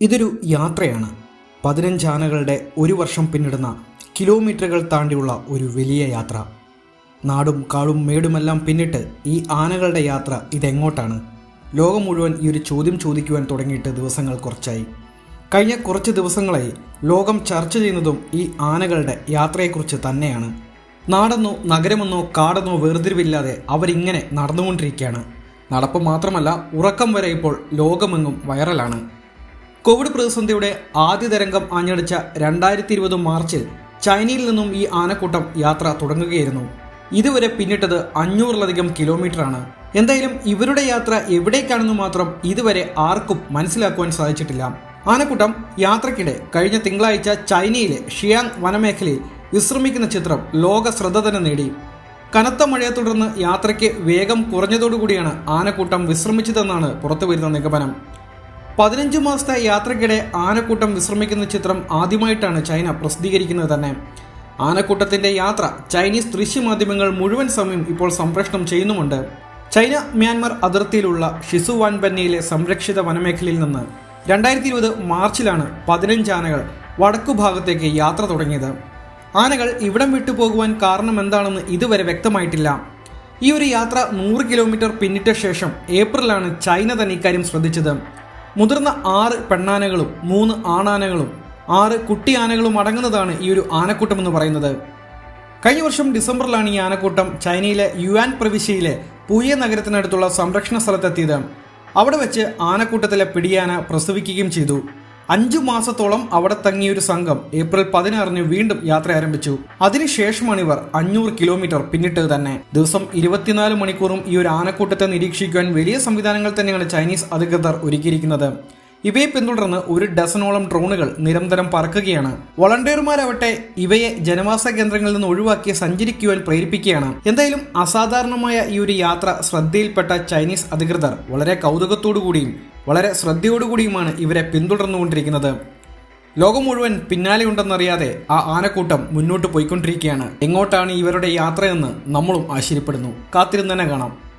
ഇതൊരു യാത്രയാണ് പതിനഞ്ച് ആനകളുടെ ഒരു വർഷം പിന്നിടുന്ന കിലോമീറ്ററുകൾ താണ്ടിയുള്ള ഒരു വലിയ യാത്ര നാടും കാടും മേടുമെല്ലാം പിന്നിട്ട് ഈ ആനകളുടെ യാത്ര ഇതെങ്ങോട്ടാണ് ലോകം മുഴുവൻ ഈ ഒരു ചോദ്യം ചോദിക്കുവാൻ തുടങ്ങിയിട്ട് ദിവസങ്ങൾ കുറച്ചായി കഴിഞ്ഞ കുറച്ച് ദിവസങ്ങളായി ലോകം ചർച്ച ചെയ്യുന്നതും ഈ ആനകളുടെ യാത്രയെക്കുറിച്ച് തന്നെയാണ് നാടെന്നോ നഗരമെന്നോ കാടെന്നോ വേർതിരിവില്ലാതെ അവരിങ്ങനെ നടന്നുകൊണ്ടിരിക്കുകയാണ് നടപ്പ് മാത്രമല്ല ഉറക്കം വരെ ഇപ്പോൾ ലോകമെങ്ങും വൈറലാണ് കോവിഡ് പ്രതിസന്ധിയുടെ ആദ്യ തരംഗം ആഞ്ഞടിച്ച രണ്ടായിരത്തി ഇരുപത് മാർച്ചിൽ ചൈനയിൽ നിന്നും ഈ ആനക്കൂട്ടം യാത്ര തുടങ്ങുകയായിരുന്നു ഇതുവരെ പിന്നിട്ടത് അഞ്ഞൂറിലധികം കിലോമീറ്ററാണ് എന്തായാലും ഇവരുടെ യാത്ര എവിടേക്കാണെന്ന് മാത്രം ഇതുവരെ ആർക്കും മനസ്സിലാക്കുവാൻ സാധിച്ചിട്ടില്ല ആനക്കൂട്ടം യാത്രക്കിടെ കഴിഞ്ഞ തിങ്കളാഴ്ച ചൈനയിലെ ഷിയാങ് വനമേഖലയിൽ വിശ്രമിക്കുന്ന ചിത്രം ലോക ശ്രദ്ധ തന്നെ നേടി കനത്ത മഴയെ തുടർന്ന് യാത്രയ്ക്ക് വേഗം കുറഞ്ഞതോടുകൂടിയാണ് ആനക്കൂട്ടം വിശ്രമിച്ചതെന്നാണ് പുറത്തുവരുന്ന നിഗമനം പതിനഞ്ച് മാസത്തെ യാത്രക്കിടെ ആനക്കൂട്ടം വിശ്രമിക്കുന്ന ചിത്രം ആദ്യമായിട്ടാണ് ചൈന പ്രസിദ്ധീകരിക്കുന്നത് തന്നെ ആനക്കൂട്ടത്തിന്റെ യാത്ര ചൈനീസ് ദൃശ്യമാധ്യമങ്ങൾ മുഴുവൻ സമയം ഇപ്പോൾ സംപ്രേഷണം ചെയ്യുന്നുമുണ്ട് ചൈന മ്യാൻമർ അതിർത്തിയിലുള്ള ഷിസു വാൻബന്നയിലെ സംരക്ഷിത വനമേഖലയിൽ നിന്ന് രണ്ടായിരത്തി ഇരുപത് മാർച്ചിലാണ് പതിനഞ്ച് ആനകൾ വടക്കു ഭാഗത്തേക്ക് യാത്ര തുടങ്ങിയത് ആനകൾ ഇവിടം വിട്ടു പോകുവാൻ കാരണം എന്താണെന്ന് ഇതുവരെ വ്യക്തമായിട്ടില്ല ഈ ഒരു യാത്ര നൂറ് കിലോമീറ്റർ പിന്നിട്ട ശേഷം ഏപ്രിലാണ് ചൈന തന്നെ ഇക്കാര്യം ശ്രദ്ധിച്ചത് മുതിർന്ന ആറ് പെണ്ണാനകളും മൂന്ന് ആണാനകളും ആറ് കുട്ടി ആനകളും അടങ്ങുന്നതാണ് ഈ ഒരു ആനക്കൂട്ടം എന്ന് പറയുന്നത് കഴിഞ്ഞ വർഷം ഡിസംബറിലാണ് ഈ ആനക്കൂട്ടം ചൈനയിലെ യുവാൻ പ്രവിശ്യയിലെ പൂയ നഗരത്തിനടുത്തുള്ള സംരക്ഷണ സ്ഥലത്തെത്തിയത് അവിടെ വെച്ച് ആനക്കൂട്ടത്തിലെ പിടിയാന പ്രസവിക്കുകയും ചെയ്തു അഞ്ചു മാസത്തോളം അവിടെ തങ്ങിയ ഒരു സംഘം ഏപ്രിൽ പതിനാറിന് വീണ്ടും യാത്ര ആരംഭിച്ചു അതിനുശേഷമാണ് ഇവർ അഞ്ഞൂറ് കിലോമീറ്റർ പിന്നിട്ടത് തന്നെ ദിവസം ഇരുപത്തിനാല് മണിക്കൂറും ഈ ഒരു ആനക്കൂട്ടത്തെ നിരീക്ഷിക്കുവാൻ വലിയ സംവിധാനങ്ങൾ തന്നെയാണ് ചൈനീസ് അധികൃതർ ഒരുക്കിയിരിക്കുന്നത് ഇവയെ പിന്തുടർന്ന് ഒരു ഡസനോളം ഡ്രോണുകൾ നിരന്തരം പറക്കുകയാണ് വളണ്ടിയർമാരാവട്ടെ ഇവയെ ജനവാസ കേന്ദ്രങ്ങളിൽ നിന്ന് ഒഴിവാക്കി സഞ്ചരിക്കുവാൻ പ്രേരിപ്പിക്കുകയാണ് എന്തായാലും അസാധാരണമായ ഈ ഒരു യാത്ര ശ്രദ്ധയിൽപ്പെട്ട ചൈനീസ് അധികൃതർ വളരെ കൗതുകത്തോടുകൂടിയും വളരെ ശ്രദ്ധയോടുകൂടിയുമാണ് ഇവരെ പിന്തുടർന്നുകൊണ്ടിരിക്കുന്നത് ലോകം മുഴുവൻ പിന്നാലെയുണ്ടെന്നറിയാതെ ആ ആനക്കൂട്ടം മുന്നോട്ട് പോയിക്കൊണ്ടിരിക്കുകയാണ് എങ്ങോട്ടാണ് ഇവരുടെ യാത്രയെന്ന് നമ്മളും ആശ്ചര്യപ്പെടുന്നു കാത്തിരുന്ന് തന്നെ കാണാം